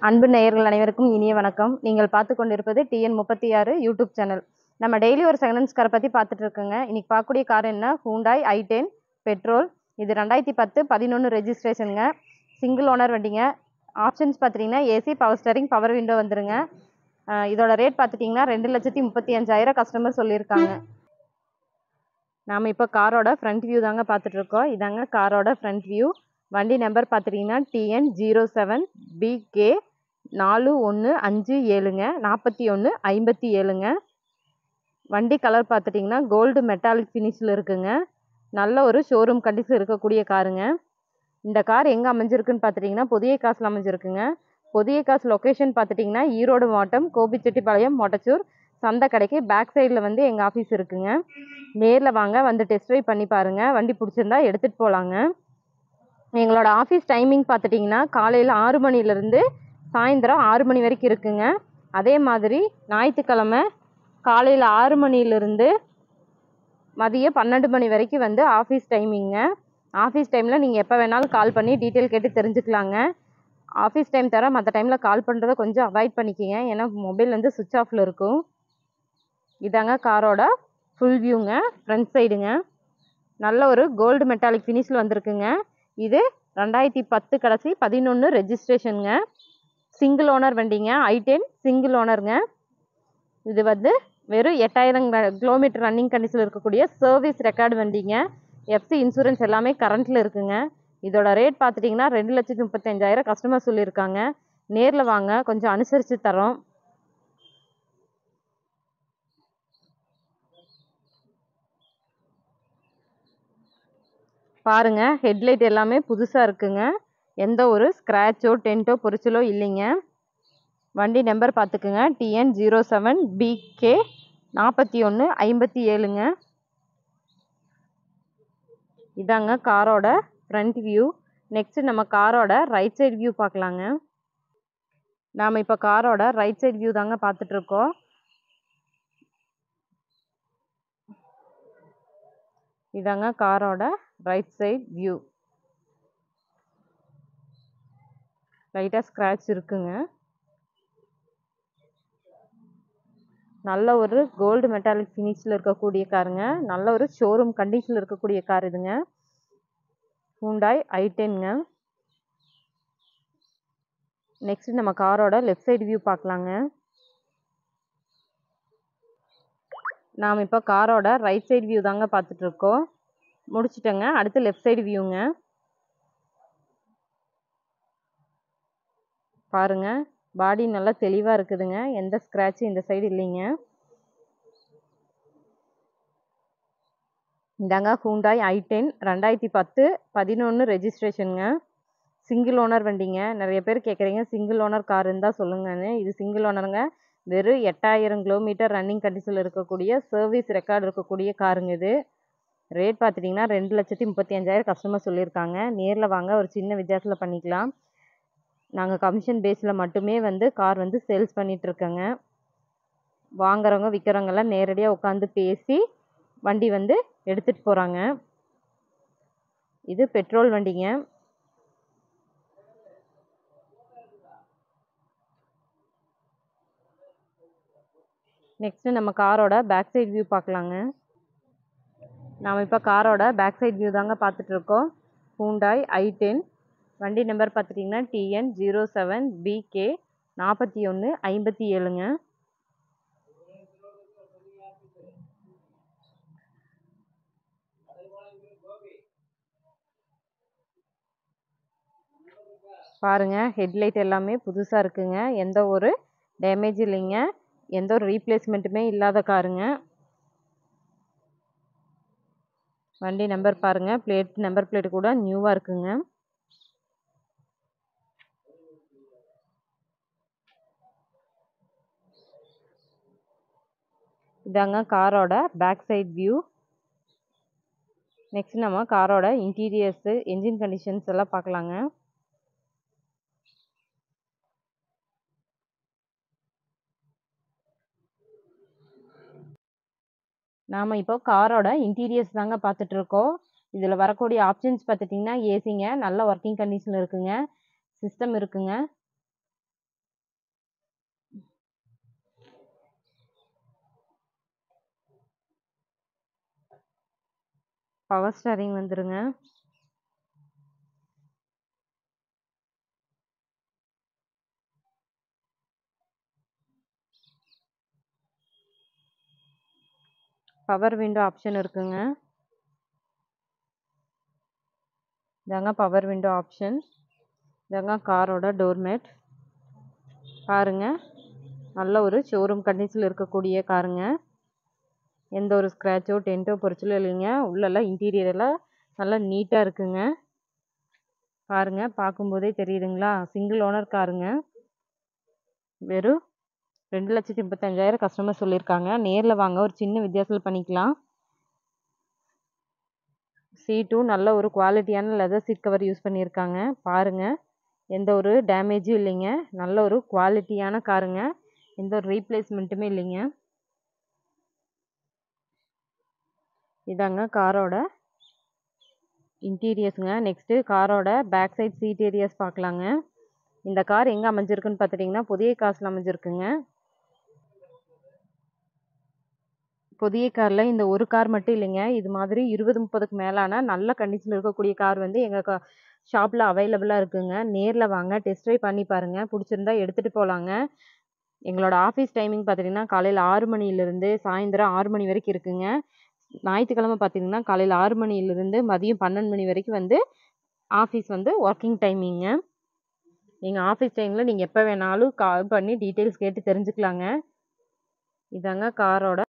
அன்பு நேயர்கள் அனைவருக்கும் இனிய வணக்கம் நீங்கள் பார்த்து கொண்டிருப்பது டிஎன் முப்பத்தி ஆறு யூடியூப் சேனல் நம்ம டெய்லி ஒரு செகண்ட்ஸ் காரை பற்றி பார்த்துட்டு இருக்கோங்க இன்னைக்கு பார்க்கக்கூடிய கார் என்ன ஹூண்டாய் ஐ டென் பெட்ரோல் இது ரெண்டாயிரத்தி பத்து பதினொன்று ரெஜிஸ்ட்ரேஷனுங்க சிங்கிள் ஓனர் வண்டிங்க ஆப்ஷன்ஸ் பார்த்துட்டிங்கன்னா AC power steering power window வந்துருங்க அஹ் இதோட ரேட் பார்த்துட்டிங்கன்னா ரெண்டு லட்சத்தி முப்பத்தி அஞ்சாயிரம் கஸ்டமர் சொல்லியிருக்காங்க நாம் இப்போ காரோட ஃப்ரண்ட் வியூ தாங்க பார்த்துட்டு இருக்கோம் இதாங்க காரோட ஃப்ரண்ட் வியூ வண்டி நம்பர் பார்த்துட்டிங்கன்னா டிஎன் ஜீரோ செவன் பிகே நாலு ஒன்று அஞ்சு ஏழுங்க நாற்பத்தி ஒன்று ஐம்பத்தி ஏழுங்க வண்டி கலர் பார்த்துட்டிங்கன்னா கோல்டு மெட்டாலிக் ஃபினிஷில் இருக்குங்க நல்ல ஒரு ஷோரூம் கண்டிஷன் இருக்கக்கூடிய காருங்க இந்த கார் எங்கே அமைஞ்சிருக்குன்னு பார்த்துட்டிங்கன்னா புதிய காசில் அமைஞ்சிருக்குங்க புதிய காசு லொக்கேஷன் பார்த்துட்டிங்கன்னா ஈரோடு மாவட்டம் கோபிச்செட்டிப்பாளையம் மொட்டச்சூர் சந்தை கடைக்கு பேக் சைடில் வந்து எங்கள் ஆஃபீஸ் இருக்குங்க நேரில் வாங்க வந்து டெஸ்ட் ட்ரைவ் பண்ணி பாருங்கள் வண்டி பிடிச்சிருந்தா எடுத்துகிட்டு போகலாங்க எங்களோட ஆஃபீஸ் டைமிங் பார்த்துட்டிங்கன்னா காலையில் ஆறு மணிலேருந்து சாயந்தரம் ஆறு மணி வரைக்கும் இருக்குங்க அதே மாதிரி ஞாயிற்றுக்கிழமை காலையில் ஆறு மணிலேருந்து மதியம் பன்னெண்டு மணி வரைக்கும் வந்து ஆஃபீஸ் டைமிங்க ஆஃபீஸ் டைமில் நீங்கள் எப்போ வேணாலும் கால் பண்ணி டீட்டெயில் கேட்டு தெரிஞ்சுக்கலாங்க ஆஃபீஸ் டைம் தவிர மற்ற டைமில் கால் பண்ணுறதை கொஞ்சம் அவாய்ட் பண்ணிக்கிங்க ஏன்னா மொபைல் வந்து சுவிட்ச் ஆஃபில் இருக்கும் இதாங்க காரோட ஃபுல் வியூங்க ஃப்ரண்ட் சைடுங்க நல்ல ஒரு கோல்டு மெட்டாலிக் ஃபினிஷில் வந்திருக்குங்க இது ரெண்டாயிரத்தி பத்து கடைசி பதினொன்று ரெஜிஸ்ட்ரேஷனுங்க சிங்கிள் ஓனர் வண்டிங்க ஐ டென் சிங்கிள் ஓனருங்க இது வந்து வெறும் எட்டாயிரம் கிலோமீட்டர் ரன்னிங் கண்டிஷனில் இருக்கக்கூடிய சர்வீஸ் ரெக்கார்டு வண்டிங்க எஃப்சி இன்சூரன்ஸ் எல்லாமே கரண்ட்டில் இருக்குங்க இதோட ரேட் பார்த்துட்டிங்கன்னா ரெண்டு லட்சத்தி முப்பத்தஞ்சாயிரம் கஸ்டமர் சொல்லியிருக்காங்க நேரில் வாங்க கொஞ்சம் அனுசரித்து தரோம் பாருங்க ஹெட்லைட் எல்லாமே புதுசாக இருக்குங்க எந்த ஒரு ஸ்க்ராச்சோ டென்ட்டோ பொரிச்சலோ இல்லைங்க வண்டி நம்பர் பார்த்துக்குங்க டிஎன் ஜீரோ செவன் பிகே நாற்பத்தி ஒன்று ஐம்பத்தி ஏழுங்க இதாங்க காரோட ஃப்ரண்ட் வியூ நெக்ஸ்ட் நம்ம காரோட ரைட் சைடு வியூ பார்க்கலாங்க நாம் இப்போ காரோட ரைட் சைடு வியூ தாங்க பார்த்துட்ருக்கோம் இதாங்க காரோட ரைட் சைட் வியூ லைட்டாக ஸ்க்ராட்ச் இருக்குங்க நல்ல ஒரு கோல்டு மெட்டாலிக் ஃபினிஷில் இருக்கக்கூடிய காருங்க நல்ல ஒரு ஷோரூம் கண்டிஷனில் இருக்கக்கூடிய கார் இதுங்க ஹூண்டாய் ஐ டென்ங்க நெக்ஸ்ட் நம்ம காரோட லெஃப்ட் சைடு வியூ பார்க்கலாங்க நாம் இப்போ காரோட ரைட் சைடு வியூ தாங்க பார்த்துட்ருக்கோம் முடிச்சிட்டேங்க அடுத்து லெஃப்ட் சைடு வியூங்க பாருங்க பாடி நல்லா தெளிவாக இருக்குதுங்க எந்த ஸ்க்ராட்சும் இந்த சைடு இல்லைங்க இந்தாங்க ஹூண்டாய் ஐ டென் ரெண்டாயிரத்தி பத்து பதினொன்று ரெஜிஸ்ட்ரேஷனுங்க சிங்கிள் ஓனர் வண்டிங்க நிறைய பேர் கேட்குறீங்க சிங்கிள் ஓனர் கார் இருந்தால் சொல்லுங்கன்னு இது சிங்கிள் ஓனருங்க வெறும் எட்டாயிரம் கிலோமீட்டர் ரன்னிங் கண்டிஷனில் இருக்கக்கூடிய சர்வீஸ் ரெக்கார்டு இருக்கக்கூடிய காருங்க இது ரேட் பார்த்துட்டிங்கன்னா ரெண்டு லட்சத்தி முப்பத்தி அஞ்சாயிரம் கஸ்டமர் சொல்லியிருக்காங்க நேரில் வாங்க ஒரு சின்ன வித்தியாசத்தில் பண்ணிக்கலாம் நாங்கள் கமிஷன் பேஸில் மட்டுமே வந்து கார் வந்து சேல்ஸ் பண்ணிகிட்ருக்கோங்க வாங்குறவங்க விற்கிறவங்கெல்லாம் நேரடியாக உட்காந்து பேசி வண்டி வந்து எடுத்துகிட்டு போகிறாங்க இது பெட்ரோல் வண்டிங்க நெக்ஸ்ட்டு நம்ம காரோட பேக் சைடு வியூ பார்க்கலாங்க நாம் இப்போ காரோட பேக் சைடு வியூ தாங்க பார்த்துட்ருக்கோம் ஹூண்டாய் ஐ டென் வண்டி நம்பர் பார்த்துட்டிங்கன்னா டிஎன் ஜீரோ செவன் பிகே நாற்பத்தி ஒன்று ஐம்பத்தி ஏழுங்க பாருங்க ஹெட்லைட் எல்லாமே புதுசாக இருக்குங்க எந்த ஒரு டேமேஜ் இல்லைங்க எந்த ஒரு ரீப்ளேஸ்மெண்ட்டுமே இல்லாத காருங்க வண்டி நம்பர் பாருங்க பிளேட் நம்பர் பிளேட் கூட நியூவாக இருக்குங்க இதாங்க காரோட பேக் சைட் வியூ நெக்ஸ்ட் நம்ம காரோட இன்டீரியர்ஸு என்ஜின் கண்டிஷன்ஸ் எல்லாம் பார்க்கலாங்க நாம் இப்போ காரோட இன்டீரியர்ஸ் தாங்க பார்த்துட்ருக்கோம் இதில் வரக்கூடிய ஆப்ஷன்ஸ் பார்த்துட்டிங்கன்னா ஏசிங்க நல்ல ஒர்க்கிங் கண்டிஷனில் இருக்குங்க சிஸ்டம் இருக்குங்க பவர் ஸ்டாரிங் வந்துருங்க பவர் விண்டோ ஆப்ஷன் இருக்குங்க இதாங்க பவர் விண்டோ ஆப்ஷன் இதாங்க காரோட டோர்மேட் பாருங்க நல்ல ஒரு ஷோரூம் கண்டிஷனில் இருக்கக்கூடிய காருங்க எந்த ஒரு ஸ்க்ராச்சோ டென்ட்டோ பொறிச்சலோ இல்லைங்க உள்ளெல்லாம் இன்டீரியர் எல்லாம் நல்லா நீட்டாக இருக்குங்க பாருங்க பார்க்கும்போதே தெரியுதுங்களா சிங்கிள் ஓனர் காருங்க வெறும் ரெண்டு லட்சத்தி முப்பத்தஞ்சாயிரம் கஸ்டமர் சொல்லியிருக்காங்க நேரில் வாங்க ஒரு சின்ன வித்தியாசத்தில் பண்ணிக்கலாம் சீட்டும் நல்ல ஒரு குவாலிட்டியான லெதர் சீட் கவர் யூஸ் பண்ணியிருக்காங்க பாருங்கள் எந்த ஒரு டேமேஜும் இல்லைங்க நல்ல ஒரு குவாலிட்டியான காருங்க எந்த ஒரு ரீப்ளேஸ்மெண்ட்டுமே இல்லைங்க இதாங்க காரோட இன்டீரியர்ஸுங்க நெக்ஸ்ட்டு காரோட பேக் சைட் சீட் ஏரியாஸ் பார்க்கலாங்க இந்த கார் எங்கே அமைஞ்சிருக்குன்னு பார்த்துட்டிங்கன்னா புதிய காசில் அமைஞ்சிருக்குங்க புதிய காரில் இந்த ஒரு கார் மட்டும் இல்லைங்க இது மாதிரி இருபது முப்பதுக்கு மேலான நல்ல கண்டிஷனில் இருக்கக்கூடிய கார் வந்து எங்கள் ஷாப்பில் அவைலபிளாக இருக்குங்க நேரில் வாங்க டெஸ்ட் ட்ரைவ் பண்ணி பாருங்கள் பிடிச்சிருந்தா எடுத்துகிட்டு போகலாங்க எங்களோட ஆஃபீஸ் டைமிங் பார்த்திங்கன்னா காலையில் ஆறு மணிலேருந்து சாயந்தரம் ஆறு மணி வரைக்கும் இருக்குங்க ஞாயிற்றுக்கிழமை பார்த்திங்கன்னா காலையில் ஆறு மணிலேருந்து மதியம் பன்னெண்டு மணி வரைக்கும் வந்து ஆஃபீஸ் வந்து ஒர்க்கிங் டைமிங்க எங்கள் ஆஃபீஸ் டைமில் நீங்கள் எப்போ வேணாலும் கால் பண்ணி டீட்டெயில்ஸ் கேட்டு தெரிஞ்சுக்கலாங்க இதாங்க காரோட